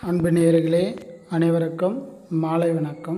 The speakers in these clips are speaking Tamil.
அன்பு நேயர்களே அனைவருக்கும் மாலை வணக்கம்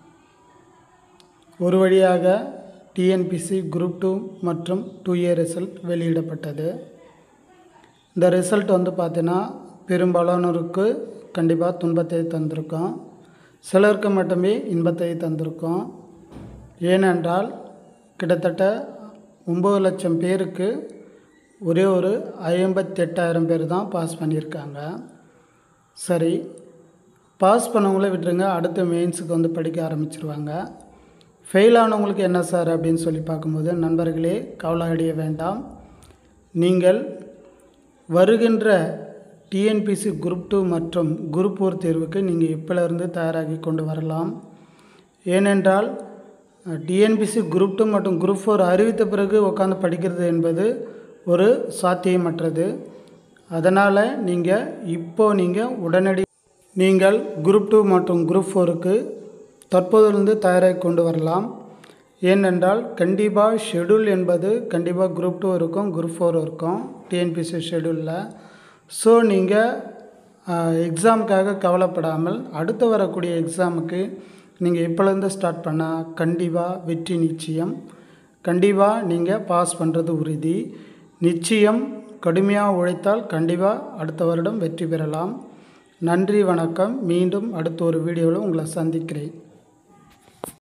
ஒரு வழியாக டிஎன்பிசி குரூப் டூ மற்றும் டூ இயர் ரிசல்ட் வெளியிடப்பட்டது இந்த ரிசல்ட் வந்து பார்த்தீங்கன்னா பெரும்பாலானோருக்கு கண்டிப்பாக துன்பத்தை தந்திருக்கோம் சிலருக்கு மட்டுமே இன்பத்தை தந்திருக்கோம் ஏனென்றால் கிட்டத்தட்ட ஒம்பது லட்சம் பேருக்கு ஒரே ஒரு ஐம்பத்தெட்டாயிரம் பேர் தான் பாஸ் பண்ணியிருக்காங்க சரி பாஸ் பண்ணவங்கள விட்டுருங்க அடுத்த மெயின்ஸுக்கு வந்து படிக்க ஆரம்பிச்சிருவாங்க ஃபெயில் ஆனவங்களுக்கு என்ன சார் அப்படின்னு சொல்லி பார்க்கும்போது நண்பர்களே கவலை அடைய வேண்டாம் நீங்கள் வருகின்ற டிஎன்பிசி குரூப் டூ மற்றும் குரூப் ஃபோர் தேர்வுக்கு நீங்கள் இப்போலேருந்து தயாராகி கொண்டு வரலாம் ஏனென்றால் டிஎன்பிசி குரூப் டூ மற்றும் குரூப் ஃபோர் அறிவித்த பிறகு உட்காந்து படிக்கிறது என்பது ஒரு சாத்தியமற்றது அதனால் நீங்கள் இப்போ நீங்கள் உடனடி நீங்கள் குரூப் டூ மற்றும் குரூப் ஃபோருக்கு தற்போதிலிருந்து தயாராகி கொண்டு வரலாம் ஏனென்றால் கண்டிப்பாக ஷெடியூல் என்பது கண்டிப்பாக குரூப் டூ இருக்கும் குரூப் ஃபோர் இருக்கும் டிஎன்பிசி ஷெடியூலில் ஸோ நீங்கள் எக்ஸாமுக்காக கவலைப்படாமல் அடுத்து வரக்கூடிய எக்ஸாமுக்கு நீங்கள் இப்போலேருந்து ஸ்டார்ட் பண்ணால் கண்டிப்பாக வெற்றி நிச்சயம் கண்டிப்பாக நீங்கள் பாஸ் பண்ணுறது உறுதி நிச்சயம் கடுமையாக உழைத்தால் கண்டிப்பாக அடுத்த வருடம் வெற்றி பெறலாம் நன்றி வணக்கம் மீண்டும் அடுத்த ஒரு வீடியோவில் உங்களை சந்திக்கிறேன்